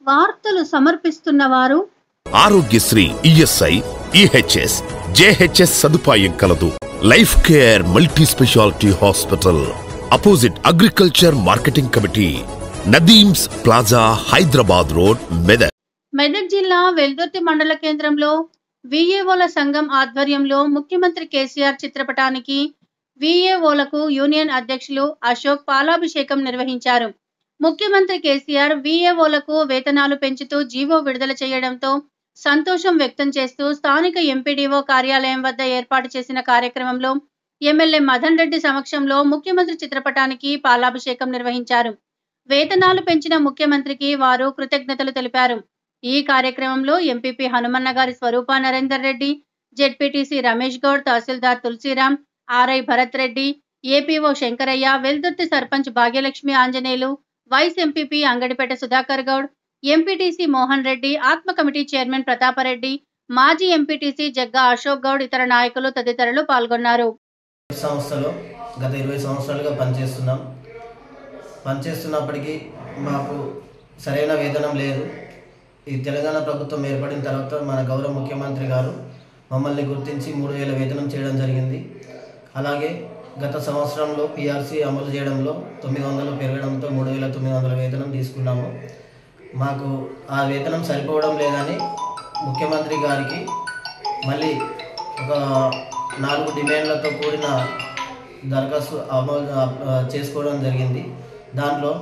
వార్తలు సమర్పిస్తున్న వారు ఆరోగ్యశ్రీ ఈఎస్ఐ ఈహెచ్ఎస్ జేహెచ్ఎస్ సదుపాయం కలదు life care multi speciality hospital opposite agriculture marketing committee Nadeem's plaza Hyderabad road Medak Medak జిల్లా వెల్దుర్తి మండల కేంద్రంలో విఏఓల సంఘం ఆధ్వర్యంలో ముఖ్యమంత్రి కేసీఆర్ చిత్రపటానికి విఏఓలకు యూనియన్ అధ్యక్షులు అశోక్ పాలాభిషేకం నిర్వహించారు ముఖ్యమంత్రి కేసీఆర్ విఏఓలకు వేతనాలు పెంచుతూ జీవో విడుదల చేయడంతో సంతోషం వ్యక్తం చేస్తూ స్థానిక ఎంపీడీఓ కార్యాలయం వద్ద ఏర్పాటు చేసిన కార్యక్రమంలో ఎమ్మెల్యే మదన్ రెడ్డి సమక్షంలో ముఖ్యమంత్రి చిత్రపటానికి పాలాభిషేకం నిర్వహించారు వేతనాలు పెంచిన ముఖ్యమంత్రికి వారు కృతజ్ఞతలు తెలిపారు ఈ కార్యక్రమంలో ఎంపీపీ హనుమన్న గారి స్వరూప నరేందర్ రెడ్డి జెడ్పీటీసీ రమేష్ గౌడ్ తహసీల్దార్ Tulasiram RI Bharat Reddy APO Shankaraiah Veldurthi sarpanch Bhagyalakshmi Anjaneyulu vice MPP Angadipet Sudhakar Goud MPTC Mohan Reddy ఆత్మ కమిటీ చైర్మన్ ప్రతాపరెడ్డి మాజీ ఎంపీటీసీ జగ్గా అశోక్ గౌడ్ ఇతర నాయకులు తదితరులు పాల్గొన్నారు సంస్థలో గత ఇరవై సంవత్సరాలుగా పనిచేస్తున్నాం పనిచేస్తున్నప్పటికీ మాకు సరైన వేతనం లేదు ఈ తెలంగాణ ప్రభుత్వం ఏర్పడిన తర్వాత మన గౌరవ ముఖ్యమంత్రి గారు మమ్మల్ని గుర్తించి మూడు వేల వేతనం చేయడం జరిగింది అలాగే గత సంవత్సరంలో పిఆర్సీ అమలు చేయడంలో తొమ్మిది వందలు పెరగడంతో మూడు వేల తొమ్మిది వందల వేతనం తీసుకున్నాము మాకు ఆ వేతనం సరిపోవడం లేదని ముఖ్యమంత్రి గారికి మళ్ళీ ఒక నాలుగు డిమాండ్లతో కూడిన దరఖాస్తు అమలు ఆ, చేసుకోవడం జరిగింది దాంట్లో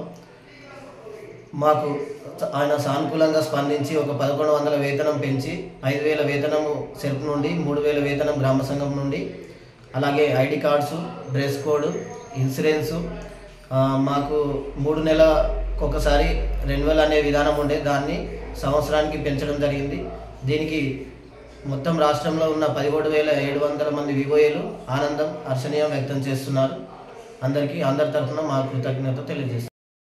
మాకు ఆయన సానుకూలంగా స్పందించి ఒక పదకొండు వందల వేతనం పెంచి ఐదు వేల వేతనము సెల్ఫ్ నుండి మూడు వేల వేతనం గ్రామ సంఘం నుండి అలాగే ID cards dress code insurance ఆ, మాకు మూడు నెలలకు ఒకసారి రెన్యువల్ అనే విధానం ఉండే దాన్ని సంవత్సరానికి పెంచడం జరిగింది దీనికి మొత్తం రాష్ట్రంలో ఉన్న పదిహేడు వేల ఏడు వందల మంది వివోఏలు ఆనందం హర్షణీయం వ్యక్తం చేస్తున్నారు అందరికీ అందరి తరఫున మా కృతజ్ఞత తెలియజేస్తున్నాం